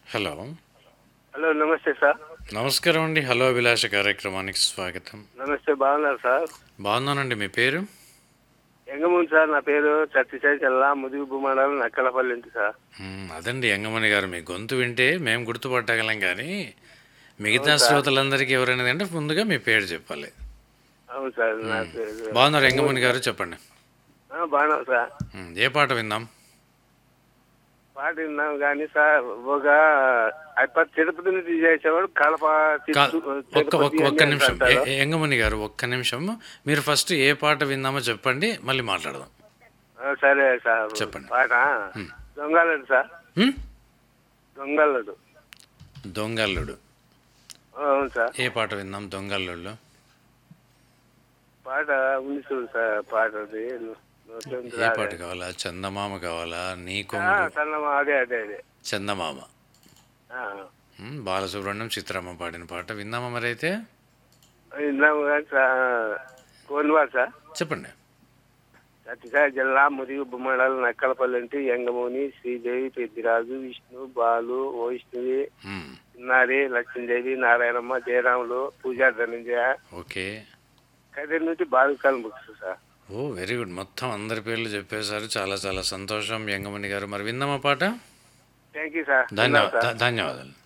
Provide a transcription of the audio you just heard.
Hello hello నమస్తే sir నమస్కారం అండి హలో అభిలాష కార్యక్రమానికి స్వాగతం నమస్తే బాగున్నారు సార్ బాగున్నానండి మీ పేరు ఎంగమూని సార్ నా పేరు ఛత్తీస్గఢ్ జిల్లా ముదిగుబ్బు మండలం నక్కలపల్లి ఇంటి సార్ మ్మ్, అదండి యంగమణి గారు మీ గొంతు వింటే మేము గుర్తుపట్టగలం కానీ మిగతా శ్రోతలందరికీ ఎవరైనా అంటే ముందుగా మీ పేరు చెప్పాలి అవును సార్ నా పేరు బాగున్నారు యంగమణి గారు చెప్పండి ఆ, బాగున్నాం సార్ మ్మ్, ఏ పాట విందాం పాట విన్నాం కానీ సార్ ఒక అప్ప తిరుపతి నుంచి చేసేవాడు కడప కా- చిత్తూ- ఒక్క తిరుపతి ఒక్క ఒక్క అని నిమిషం అంటారు. ఏ- యంగమణి గారు ఒక్క నిమిషం మీరు ఫస్ట్ ఏ పాట విందామో చెప్పండి మళ్ళీ మాట్లాడదాం ఆ, సరే సార్ చెప్పండి. పాట దొంగలడు సార్ మ్మ్? దొంగలడు దొంగల్లుడు ఆ, అవును సార్ ఏ పాట విందాం దొంగల్లుడు పాట ఉంది చూడు సార్ పాట అది నోట్లోంచి ఏ రాదే. పాట కావాలా చందమామ కావాలా నీ ఆ, కొంగు సన్నమా, అదే అదే అదే చందమామ ఆ, మ్మ్, బాలసుబ్రహ్మణ్యం చిత్రమ్మ పాడిన పాట విందామా మరి అయితే విన్నాము కానీ సార్ కోన్వాడు సార్ చెప్పండి ఛత్తీస్గఢ్ జిల్లా ముదిగుబ్బు మండలం నక్కలపల్లి అంటే యంగమోని శ్రీదేవి పెద్దిరాజు విష్ణు బాలు వైష్ణవి మ్మ్, చిన్నారి లక్ష్మీదేవి నారాయణమ్మ జయరాములు పూజా ధనంజయ ఓకే కదిరి నుంచి బాలుకాలం బుక్స్ సార్ ఓ వెరీ గుడ్ మొత్తం అందరి పేర్లు చెప్పేశారు చాలా చాలా సంతోషం యంగమణి గారు మరి విందామా పాట థ్యాంక్ యూ సార్ ధన్యవాద ధన్యవాదాలు